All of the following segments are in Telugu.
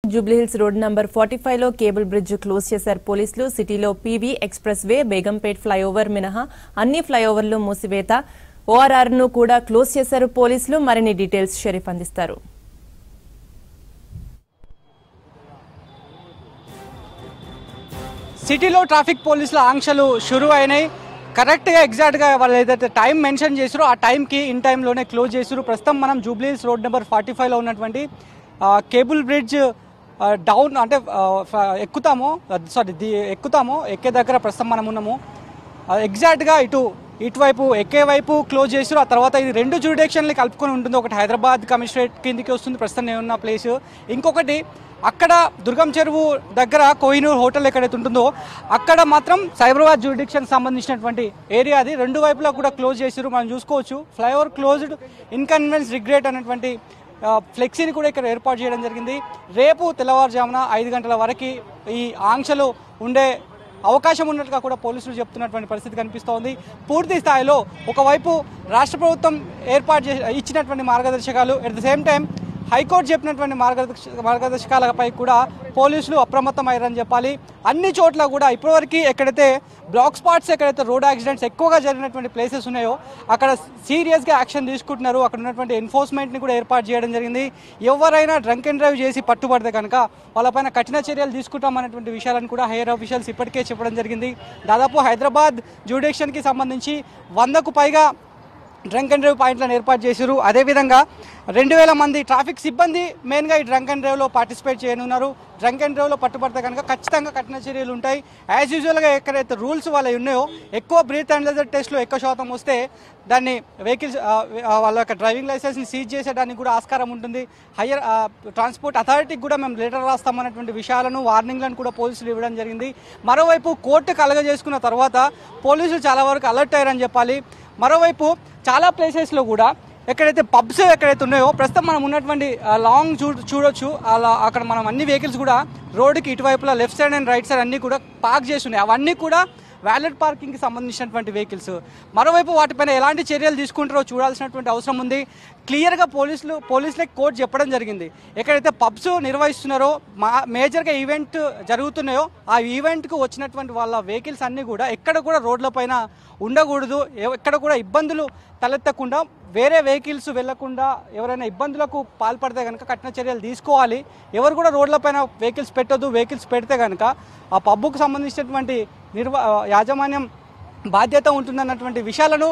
Jubilee Hills road number forty five లో కేబుల్ బ్రిడ్జ్ క్లోజ్ చేశారు పోలీసులు సిటీలో PV expressway Begumpet flyover మినహా అన్ని ఫ్లైఓవర్లు మూసివేత ఓఆర్ఆర్ ను కూడా క్లోజ్ చేశారు పోలీసులు మరిన్ని డీటెయిల్స్ షరీఫ్ అందిస్తారు సిటీలో ట్రాఫిక్ పోలీసుల ఆంక్షలు షురు అయినాయి కరెక్ట్గా ఎగ్జాక్ట్గా వాళ్ళు ఏదైతే టైం మెన్షన్ చేసారో ఆ టైంకి ఇన్ టైంలోనే క్లోజ్ చేసారు ప్రస్తుతం మనం జూబ్లీహిల్స్ రోడ్ నెంబర్ ఫార్టీ ఫైవ్లో ఉన్నటువంటి ఆ, కేబుల్ బ్రిడ్జ్ ఆ, డౌన్ అంటే ఆ, ఫ- ఎక్కుతాము సారీ ది ఎక్కుతాము ఎక్కే దగ్గర ప్రస్తుతం మనం ఉన్నాము ఆ, ఎగ్జాక్ట్గా ఇటు ఇటువైపు ఎక్కే వైపు క్లోజ్ చేసారు ఆ తర్వాత ఇది రెండు జ్యూడిక్షన్లు కలుపుకొని ఉంటుంది ఒకటి హైదరాబాద్ కమిషనరేట్ కిందికి వస్తుంది ప్రస్తుతం నేను ఉన్న ప్లేస్ ఇంకొకటి అక్కడ దుర్గం చెరువు దగ్గర కోహినూర్ హోటల్ ఎక్కడైతే ఉంటుందో అక్కడ మాత్రం సైబరాబాద్ జ్యూడిక్షన్ సంబంధించినటువంటి ఏరియా అది రెండు వైపులా కూడా క్లోజ్ చేసారు మనం చూసుకోవచ్చు ఫ్లైఓవర్ క్లోజ్డ్ ఇన్కన్వీనియన్స్ రిగ్రెట్ అనేటువంటి ఆ, ఫ్లెక్సీని కూడా ఇక్కడ ఏర్పాటు చేయడం జరిగింది రేపు తెల్లవారుజామున ఐదు గంటల వరకు ఈ ఆంక్షలు ఉండే అవకాశం ఉన్నట్టుగా కూడా పోలీసులు చెప్తున్నటువంటి పరిస్థితి కనిపిస్తోంది పూర్తి స్థాయిలో ఒకవైపు రాష్ట్ర ప్రభుత్వం ఏర్పాటు చేసి ఇచ్చినటువంటి మార్గదర్శకాలు at the same time high court చెప్పినటువంటి మార్గదర్శ మార్గదర్శకాలపై కూడా పోలీసులు అప్రమత్తమయ్యారని చెప్పాలి అన్ని చోట్ల కూడా ఇప్పటివరకు ఎక్కడైతే బ్లాక్ స్పాట్స్ ఎక్కడైతే రోడ్ యాక్సిడెంట్స్ ఎక్కువగా జరిగినటువంటి ప్లేసెస్ ఉన్నాయో అక్కడ సీరియస్గా యాక్షన్ తీసుకుంటున్నారు అక్కడ ఉన్నటువంటి ఎన్ఫోర్స్మెంట్ని కూడా ఏర్పాటు చేయడం జరిగింది ఎవరైనా డ్రంక్ అండ్ డ్రైవ్ చేసి పట్టుబడితే కనుక వాళ్ళపైన కఠిన చర్యలు తీసుకుంటామనేటువంటి విషయాలను కూడా హైయర్ ఆఫీషియల్స్ ఇప్పటికే చెప్పడం జరిగింది దాదాపు హైదరాబాద్ జ్యూడిక్షన్కి సంబంధించి వందకు పైగా డ్రంక్ అండ్ డ్రైవ్ పాయింట్లను ఏర్పాటు చేశారు అదేవిధంగా రెండు వేల మంది ట్రాఫిక్ సిబ్బంది మెయిన్గా ఈ డ్రంక్ అండ్ డ్రైవ్లో పార్టిసిపేట్ చేయనున్నారు డ్రంక్ అండ్ డ్రైవ్లో పట్టుబడితే కనుక ఖచ్చితంగా కఠిన చర్యలు ఉంటాయి యాజ్ యూజువల్గా ఎక్కడైతే రూల్స్ వాళ్ళవి ఉన్నాయో ఎక్కువ బ్రీత్ అండ్ లెజర్ టెస్ట్లో ఎక్కువ శాతం వస్తే దాన్ని వెహికల్స్ వాళ్ళ యొక్క డ్రైవింగ్ లైసెన్స్ని సీజ్ చేసేదానికి కూడా ఆస్కారం ఉంటుంది హయ్యర్ ట్రాన్స్పోర్ట్ అథారిటీకి కూడా మేము లెటర్ రాస్తామన్నటువంటి విషయాలను వార్నింగ్లను కూడా పోలీసులు ఇవ్వడం జరిగింది మరోవైపు కోర్టు కలగజేసుకున్న తర్వాత పోలీసులు చాలా వరకు అలర్ట్ అయ్యారని చెప్పాలి మరోవైపు చాలా ప్లేసెస్లో కూడా ఎక్కడైతే పబ్స్ ఎక్కడైతే ఉన్నాయో ప్రస్తుతం మనం ఉన్నటువంటి ఆ, లాంగ్ చూ చూడొచ్చు అలా అక్కడ మనం అన్ని వెహికల్స్ కూడా రోడ్డుకి ఇటువైపులా left side and right side అన్ని కూడా పార్క్ చేసి ఉన్నాయి అవన్నీ కూడా వ్యాలెట్ పార్కింగ్కి సంబంధించినటువంటి వెహికల్స్ మరోవైపు వాటిపైన ఎలాంటి చర్యలు తీసుకుంటారో చూడాల్సినటువంటి అవసరం ఉంది క్లియర్గా పోలీసులు పోలీసులకు కోర్టు చెప్పడం జరిగింది ఎక్కడైతే పబ్స్ నిర్వహిస్తున్నారో మా మేజర్గా ఈవెంట్ జరుగుతున్నాయో ఆ ఈవెంట్కు వచ్చినటువంటి వాళ్ళ వెహికల్స్ అన్నీ కూడా ఎక్కడ కూడా రోడ్లపైన ఉండకూడదు ఎవ- ఎక్కడ కూడా ఇబ్బందులు తలెత్తకుండా వేరే వెహికల్స్ వెళ్లకుండా ఎవరైనా ఇబ్బందులకు పాల్పడితే కనుక కఠిన చర్యలు తీసుకోవాలి ఎవరు కూడా రోడ్లపైన వెహికల్స్ పెట్టొద్దు వెహికల్స్ పెడితే కనుక ఆ పబ్బుకు సంబంధించినటువంటి నిర్వ యాజమాన్యం బాధ్యత ఉంటుందన్నటువంటి విషయాలను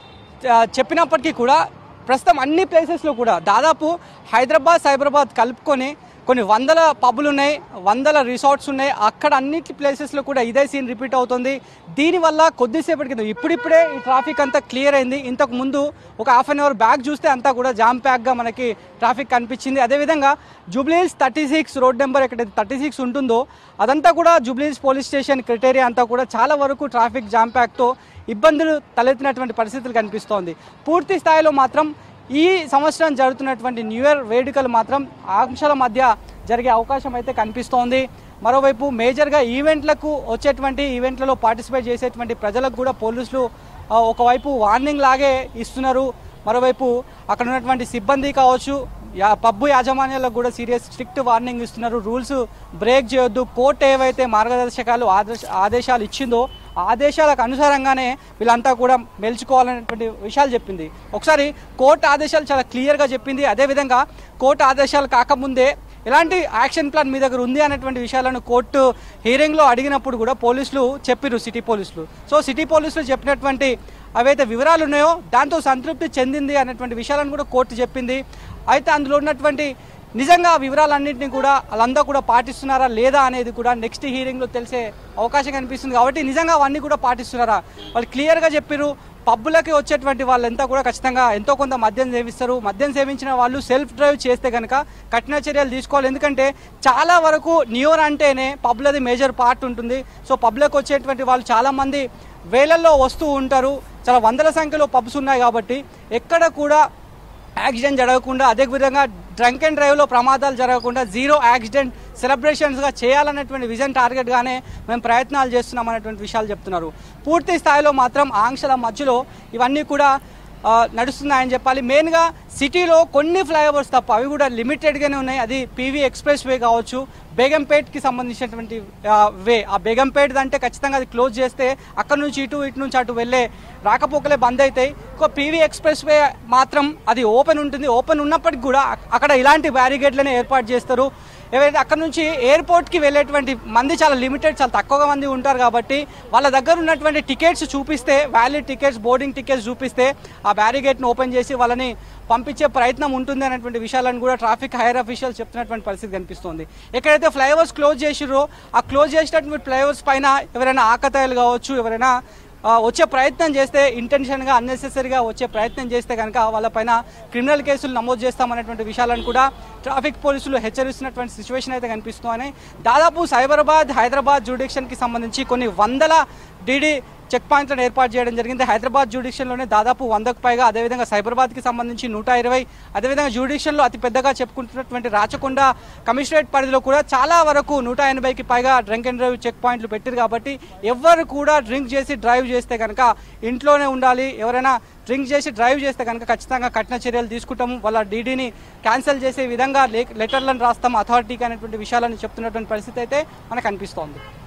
ఆ, చెప్పినప్పటికీ కూడా ప్రస్తుతం అన్ని ప్లేసెస్లో కూడా దాదాపు హైదరాబాద్ సైబరాబాద్ కలుపుకొని కొన్ని వందల పబ్బులు ఉన్నాయి వందల రిసార్ట్స్ ఉన్నాయి అక్కడ అన్నిటి ప్లేసెస్లో కూడా ఇదే సీన్ రిపీట్ అవుతుంది దీనివల్ల కొద్దిసేపటి కింద ఇప్పుడిప్పుడే ఈ ట్రాఫిక్ అంతా క్లియర్ అయింది ఇంతకు ముందు ఒక హాఫ్ అన్ అవర్ బ్యాక్ చూస్తే అంతా కూడా జామ్ ప్యాక్గా మనకి ట్రాఫిక్ కనిపించింది అదేవిధంగా Jubilee Hills thirty six road number ఎక్కడైతే థర్టీ సిక్స్ ఉంటుందో అదంతా కూడా జూబ్లీహిల్స్ పోలీస్ స్టేషన్ క్రైటీరియా అంతా కూడా చాలా వరకు ట్రాఫిక్ జామ్ ప్యాక్తో ఇబ్బందులు తలెత్తినటువంటి పరిస్థితులు కనిపిస్తోంది పూర్తి స్థాయిలో మాత్రం ఈ సంవత్సరం జరుగుతున్నటువంటి న్యూ ఇయర్ వేడుకలు మాత్రం ఆంక్షల మధ్య జరిగే అవకాశం అయితే కనిపిస్తోంది మరోవైపు మేజర్గా ఈవెంట్లకు వచ్చేటువంటి ఈవెంట్లలో పార్టిసిపేట్ చేసేటువంటి ప్రజలకు కూడా పోలీసులు ఆ, ఒకవైపు వార్నింగ్ లాగే ఇస్తున్నారు మరోవైపు అక్కడ ఉన్నటువంటి సిబ్బంది కావచ్చు యా పబ్బు యాజమాన్యాలకు కూడా సీరియస్ స్ట్రిక్ట్ వార్నింగ్ ఇస్తున్నారు రూల్స్ బ్రేక్ చేయొద్దు కోర్టు ఏవైతే మార్గదర్శకాలు ఆదేశ ఆదేశాలు ఇచ్చిందో ఆ ఆదేశాలకు అనుసారంగానే వీళ్ళంతా కూడా మెలుచుకోవాలనేటువంటి విషయాలు చెప్పింది ఒకసారి కోర్టు ఆదేశాలు చాలా క్లియర్గా చెప్పింది అదేవిధంగా కోర్టు ఆదేశాలు కాకముందే ఎలాంటి యాక్షన్ ప్లాన్ మీ దగ్గర ఉంది అనేటువంటి విషయాలను కోర్టు హీరింగ్లో అడిగినప్పుడు కూడా పోలీసులు చెప్పిరు సిటీ పోలీసులు సో సిటీ పోలీసులు చెప్పినటువంటి అవైతే వివరాలు ఉన్నాయో దాంతో సంతృప్తి చెందింది అనేటువంటి విషయాలను కూడా కోర్టు చెప్పింది అయితే అందులో ఉన్నటువంటి నిజంగా ఆ వివరాలన్నింటినీ కూడా వాళ్ళందరూ కూడా పాటిస్తున్నారా లేదా అనేది కూడా నెక్స్ట్ హీరింగ్లో తెలిసే అవకాశం కనిపిస్తుంది కాబట్టి నిజంగా అవన్నీ కూడా పాటిస్తున్నారా వాళ్ళు క్లియర్గా చెప్పారు పబ్బులకి వచ్చేటువంటి వాళ్ళంతా కూడా ఖచ్చితంగా ఎంతో కొంత మద్యం సేవిస్తారు మద్యం సేవించిన వాళ్ళు సెల్ఫ్ డ్రైవ్ చేస్తే కనుక కఠిన చర్యలు తీసుకోవాలి ఎందుకంటే చాలా వరకు న్యూర్ అంటేనే పబ్లది మేజర్ పార్ట్ ఉంటుంది సో పబ్లకు వచ్చేటువంటి వాళ్ళు చాలామంది వేలల్లో వస్తూ ఉంటారు చాలా వందల సంఖ్యలో పబ్స్ ఉన్నాయి కాబట్టి ఎక్కడ కూడా యాక్సిడెంట్ జరగకుండా అదేవిధంగా డ్రంక్ అండ్ డ్రైవ్లో ప్రమాదాలు జరగకుండా జీరో యాక్సిడెంట్ సెలబ్రేషన్స్గా చేయాలనేటువంటి విజన్ టార్గెట్గానే మేము ప్రయత్నాలు చేస్తున్నాం అనేటువంటి విషయాలు చెప్తున్నారు పూర్తి స్థాయిలో మాత్రం ఆంక్షల మధ్యలో ఇవన్నీ కూడా ఆ, నడుస్తున్నాయని చెప్పాలి మెయిన్గా సిటీలో కొన్ని ఫ్లైఓవర్స్ తప్ప అవి కూడా లిమిటెడ్గానే ఉన్నాయి అది పీవీ ఎక్స్ప్రెస్ వే కావచ్చు బేగంపేట్కి సంబంధించినటువంటి ఆ, వే ఆ బేగంపేట్ అంటే ఖచ్చితంగా అది క్లోజ్ చేస్తే అక్కడ నుంచి ఇటు ఇటు నుంచి అటు వెళ్ళే రాకపోకలే బంద్ అవుతాయి ఇంకో పీవీ ఎక్స్ప్రెస్ వే మాత్రం అది ఓపెన్ ఉంటుంది ఓపెన్ ఉన్నప్పటికి కూడా అక్- అక్కడ ఇలాంటి బ్యారిగేట్లనే ఏర్పాటు చేస్తారు ఏవైతే అక్కడ నుంచి ఎయిర్పోర్ట్కి వెళ్ళేటువంటి మంది చాలా లిమిటెడ్ చాలా తక్కువగా మంది ఉంటారు కాబట్టి వాళ్ళ దగ్గర ఉన్నటువంటి టికెట్స్ చూపిస్తే వ్యాలిడ్ టికెట్స్ బోర్డింగ్ టికెట్స్ చూపిస్తే ఆ బ్యారిగేట్ను ఓపెన్ చేసి వాళ్ళని పంపించే ప్రయత్నం ఉంటుంది అనేటువంటి విషయాలను కూడా ట్రాఫిక్ హైర్ అఫీషియల్స్ చెప్తున్నటువంటి పరిస్థితి కనిపిస్తోంది ఎక్కడైతే ఫ్లైఓవర్స్ క్లోజ్ చేసిరో ఆ క్లోజ్ చేసినటువంటి ఫ్లైఓవర్స్ పైన ఎవరైనా ఆకతాయిలు కావచ్చు ఎవరైనా ఆ, వచ్చే ప్రయత్నం చేస్తే ఇంటెన్షన్గా అన్నెసెసరీగా వచ్చే ప్రయత్నం చేస్తే కనుక వాళ్ళపైన క్రిమినల్ కేసులు నమోదు చేస్తామనేటువంటి విషయాలను కూడా ట్రాఫిక్ పోలీసులు హెచ్చరిస్తున్నటువంటి సిచ్యువేషన్ అయితే కనిపిస్తున్నాయి దాదాపు సైబరాబాద్ హైదరాబాద్ జ్యూడిక్షన్కి సంబంధించి కొన్ని వందల డీడీ చెక్ పాయింట్లను ఏర్పాటు చేయడం జరిగింది హైదరాబాద్ జ్యూడిక్షన్లోనే దాదాపు వందకు పైగా అదేవిధంగా సైబరాబాద్కి సంబంధించి నూట ఇరవై అదేవిధంగా జ్యూడిక్షన్లో అతి పెద్దగా చెప్పుకుంటున్నటువంటి రాచకొండ కమిషనరేట్ పరిధిలో కూడా చాలా వరకు నూట ఎనభైకి పైగా డ్రింక్ అండ్ డ్రైవ్ చెక్ పాయింట్లు పెట్టారు కాబట్టి ఎవరు కూడా డ్రింక్ చేసి డ్రైవ్ చేస్తే కనుక ఇంట్లోనే ఉండాలి ఎవరైనా డ్రింక్ చేసి డ్రైవ్ చేస్తే కనుక ఖచ్చితంగా కఠిన చర్యలు తీసుకుంటాము వాళ్ళ డీడీని క్యాన్సిల్ చేసే విధంగా లెటర్లను రాస్తాం అథారిటీకి అనేటువంటి విషయాలను చెప్తున్నటువంటి పరిస్థితి అయితే మనకు అనిపిస్తోంది